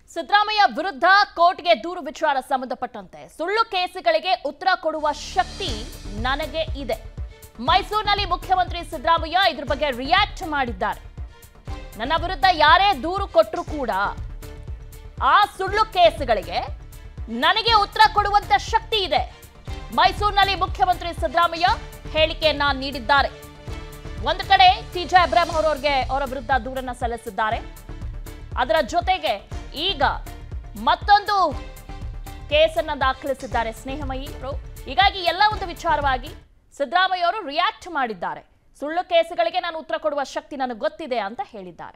ಸಿದ್ದರಾಮಯ್ಯ ವಿರುದ್ಧ ಕೋರ್ಟ್ಗೆ ದೂರು ವಿಚಾರ ಸಂಬಂಧಪಟ್ಟಂತೆ ಸುಳ್ಳು ಕೇಸುಗಳಿಗೆ ಉತ್ತರ ಕೊಡುವ ಶಕ್ತಿ ನನಗೆ ಇದೆ ಮೈಸೂರಿನಲ್ಲಿ ಮುಖ್ಯಮಂತ್ರಿ ಸಿದ್ದರಾಮಯ್ಯ ಇದ್ರ ಬಗ್ಗೆ ರಿಯಾಕ್ಟ್ ಮಾಡಿದ್ದಾರೆ ನನ್ನ ವಿರುದ್ಧ ಯಾರೇ ದೂರು ಕೊಟ್ಟರು ಕೂಡ ಆ ಸುಳ್ಳು ಕೇಸುಗಳಿಗೆ ನನಗೆ ಉತ್ತರ ಕೊಡುವಂತ ಶಕ್ತಿ ಇದೆ ಮೈಸೂರಿನಲ್ಲಿ ಮುಖ್ಯಮಂತ್ರಿ ಸಿದ್ದರಾಮಯ್ಯ ಹೇಳಿಕೆಯನ್ನ ನೀಡಿದ್ದಾರೆ ಒಂದು ಕಡೆ ಟಿ ಜೆ ಅಬ್ರಾಮ್ ಅವರವ್ರಿಗೆ ಅವರ ವಿರುದ್ಧ ದೂರನ್ನ ಸಲ್ಲಿಸಿದ್ದಾರೆ ಅದರ ಜೊತೆಗೆ ಈಗ ಮತ್ತೊಂದು ಕೇಸನ್ನ ದಾಖಲಿಸಿದ್ದಾರೆ ಸ್ನೇಹಮಯಿ ಅವರು ಹೀಗಾಗಿ ಎಲ್ಲ ಒಂದು ವಿಚಾರವಾಗಿ ಸಿದ್ದರಾಮಯ್ಯ ಅವರು ರಿಯಾಕ್ಟ್ ಮಾಡಿದ್ದಾರೆ ಸುಳ್ಳು ಕೇಸುಗಳಿಗೆ ನಾನು ಉತ್ತರ ಕೊಡುವ ಶಕ್ತಿ ನನಗೆ ಗೊತ್ತಿದೆ ಅಂತ ಹೇಳಿದ್ದಾರೆ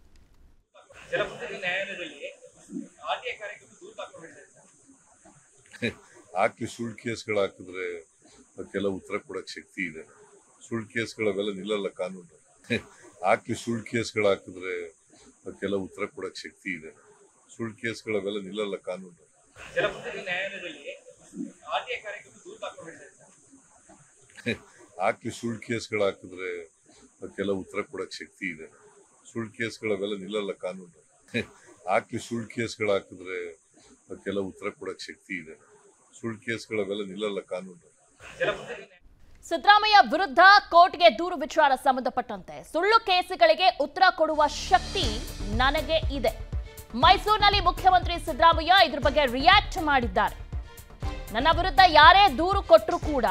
ಜಲಪುತ್ರಿ ನ್ಯಾಯಾಲಯದಲ್ಲಿ ಆರ್ ಟಿ ಐ ಕಾರ್ಯಕ್ರಮ ದೂರು ದಾಖಲಿಸಿದ್ದಾರೆ ಹಾಕಿ ಸುಳ್ಳು ಕೇಸ್ಗಳು ಹಾಕಿದ್ರೆ ಅದಕ್ಕೆಲ್ಲ ಉತ್ತರ ಕೊಡಕ್ ಶಕ್ತಿ ಇದೆ ಸುಳ್ಳು ಕೇಸ್ಗಳವೆಲ್ಲ ನಿಲ್ಲಲ್ಲ ಕಾನೂನು ಹಾಕಿ ಸುಳ್ಳು ಕೇಸ್ಗಳು ಹಾಕಿದ್ರೆ ಅದಕ್ಕೆಲ್ಲ ಉತ್ತರ ಕೊಡಕ್ ಶಕ್ತಿ ಇದೆ ಸುಳ್ಳು ಕೇಸ್ಗಳವೆಲ್ಲ ನಿಲ್ಲಲ್ಲ ಕಾನೂನು ಜಲಪುತ್ರಿ ನ್ಯಾಯಾಲಯದಲ್ಲಿ ಆರ್ ಟಿ ಐ ಕಾರ್ಯಕ್ರಮ ದೂರು ದಾಖಲಿಸಿದ್ದಾರೆ ಹಾಕಿ ಸುಳ್ಳು ಕೇಸ್ಗಳು ಹಾಕಿದ್ರೆ ಅದಕ್ಕೆಲ್ಲ ಉತ್ತರ ಕೊಡಕ್ ಶಕ್ತಿ ಇದೆ ಸುಳ್ಳು ಕೇಸ್ಗಳವೆಲ್ಲ ನಿಲ್ಲಲ್ಲ ಕಾನೂನು ಹಾಕಿ ಸುಳ್ಳು ಕೇಸ್ಗಳು ಹಾಕಿದ್ರೆ ಅದಕ್ಕೆಲ್ಲ ಉತ್ತರ ಕೊಡಕ್ ಶಕ್ತಿ ಇದೆ ಸುಳ್ಳು ಕೇಸ್ಗಳವೆಲ್ಲ ನಿಲ್ಲಲ್ಲ ಕಾನೂನು ಜಲಪುತ್ರಿ ನ್ಯಾಯ- ಸಿದ್ದರಾಮಯ್ಯ ವಿರುದ್ಧ ಕೋರ್ಟ್ಗೆ ದೂರು ವಿಚಾರ ಸಂಬಂಧಪಟ್ಟಂತೆ ಸುಳ್ಳು ಕೇಸುಗಳಿಗೆ ಉತ್ತರ ಕೊಡುವ ಶಕ್ತಿ ನನಗೆ ಇದೆ ಮೈಸೂರಿನಲ್ಲಿ ಮುಖ್ಯಮಂತ್ರಿ ಸಿದ್ದರಾಮಯ್ಯ ಇದ್ರ ಬಗ್ಗೆ ರಿಯಾಕ್ಟ್ ಮಾಡಿದ್ದಾರೆ ನನ್ನ ವಿರುದ್ಧ ಯಾರೇ ದೂರು ಕೊಟ್ಟರು ಕೂಡ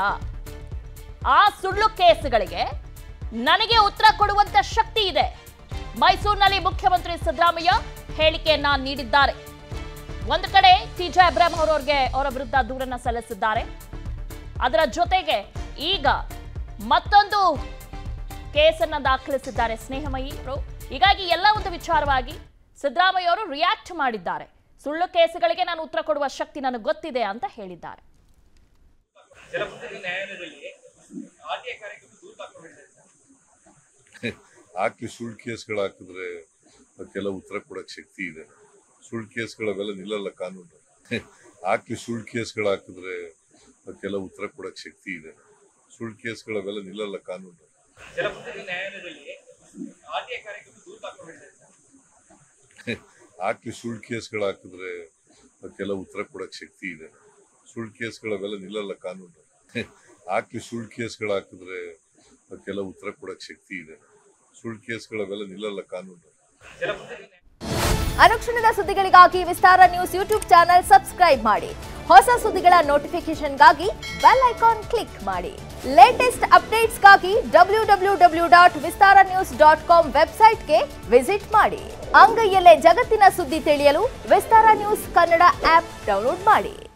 ಆ ಸುಳ್ಳು ಕೇಸುಗಳಿಗೆ ನನಗೆ ಉತ್ತರ ಕೊಡುವಂತ ಶಕ್ತಿ ಇದೆ ಮೈಸೂರಿನಲ್ಲಿ ಮುಖ್ಯಮಂತ್ರಿ ಸಿದ್ದರಾಮಯ್ಯ ಹೇಳಿಕೆಯನ್ನ ನೀಡಿದ್ದಾರೆ ಒಂದು ಕಡೆ ಟಿ ಜೆ ಅಬ್ರಾಮ್ ಅವರವ್ರಿಗೆ ಅವರ ವಿರುದ್ಧ ದೂರನ್ನ ಸಲ್ಲಿಸಿದ್ದಾರೆ ಅದರ ಜೊತೆಗೆ ಈಗ ಮತ್ತೊಂದು ಕೇಸನ್ನ ದಾಖಲಿಸಿದ್ದಾರೆ ಸ್ನೇಹಮಯಿ ಅವರು ಹೀಗಾಗಿ ಎಲ್ಲ ಒಂದು ವಿಚಾರವಾಗಿ ಸಿದ್ದರಾಮಯ್ಯ ಅವರು ರಿಯಾಕ್ಟ್ ಮಾಡಿದ್ದಾರೆ ಸುಳ್ಳು ಕೇಸುಗಳಿಗೆ ನಾನು ಉತ್ತರ ಕೊಡುವ ಶಕ್ತಿ ನನಗೆ ಗೊತ್ತಿದೆ ಅಂತ ಹೇಳಿದ್ದಾರೆ ಜಲಪುತ್ರಿ ನ್ಯಾಯಾಲಯದಲ್ಲಿ ಆರ್ ಟಿ ಐ ಕಾರ್ಯಕ್ರಮ ದೂರು ದಾಖಲಿಸಿದ್ದಾರೆ ಹಾಕಿ ಸುಳ್ಳು ಕೇಸ್ಗಳು ಹಾಕಿದ್ರೆ ಅದಕ್ಕೆಲ್ಲ ಉತ್ತರ ಕೊಡಕ್ ಶಕ್ತಿ ಇದೆ ಸುಳ್ಳು ಕೇಸ್ಗಳವೆಲ್ಲ ನಿಲ್ಲಲ್ಲ ಕಾನೂನು ಹಾಕಿ ಸುಳ್ಳು ಕೇಸ್ಗಳು ಹಾಕಿದ್ರೆ ಅದಕ್ಕೆಲ್ಲ ಉತ್ತರ ಕೊಡಕ್ ಶಕ್ತಿ ಇದೆ ಸುಳ್ಳು ಕೇಸ್ಗಳವೆಲ್ಲ ನಿಲ್ಲಲ್ಲ ಕಾನೂನು ಜಲಪುತ್ರಿ ನ್ಯಾಯಾಲಯದಲ್ಲಿ ಆರ್ ಟಿ ಐ ಕಾರ್ಯಕ್ರಮ ದೂರು ದಾಖಲಿಸಿದ್ದಾರೆ ಹಾಕಿ ಸುಳ್ಳು ಕೇಸ್ಗಳು ಹಾಕಿದ್ರೆ ಅದಕ್ಕೆಲ್ಲ ಉತ್ತರ ಕೊಡಕ್ ಶಕ್ತಿ ಇದೆ ಸುಳ್ಳು ಕೇಸ್ಗಳವೆಲ್ಲ ನಿಲ್ಲಲ್ಲ ಕಾನೂನು ಹಾಕಿ ಸುಳ್ಳು ಕೇಸ್ಗಳು ಹಾಕಿದ್ರೆ ಅದಕ್ಕೆಲ್ಲ ಉತ್ತರ ಕೊಡಕ್ ಶಕ್ತಿ ಇದೆ ಸುಳ್ಳು ಕೇಸ್ಗಳವೆಲ್ಲ ನಿಲ್ಲಲ್ಲ ಕಾನೂನು ಜಲಪುತ್ರಿ ನ್ಯಾಯ- ಅನುಕ್ಷಣದ ಸುದ್ದಿಗಳಿಗಾಗಿ Vistara news YouTube channel subscribe ಮಾಡಿ ಹೊಸ ಸುದ್ದಿಗಳ ನೋಟಿಫಿಕೇಶನ್ಗಾಗಿ ಬೆಲ್ ಐಕಾನ್ ಕ್ಲಿಕ್ ಮಾಡಿ ಲೇಟೆಸ್ಟ್ ಅಪ್ಡೇಟ್ಸ್ಗಾಗಿ W W W dot Vistara news dot com ವೆಬ್ಸೈಟ್ಗೆ ವಿಸಿಟ್ ಮಾಡಿ ಅಂಗೈಯಲ್ಲೇ ಜಗತ್ತಿನ ಸುದ್ದಿ ತಿಳಿಯಲು Vistara news Kannada app download ಮಾಡಿ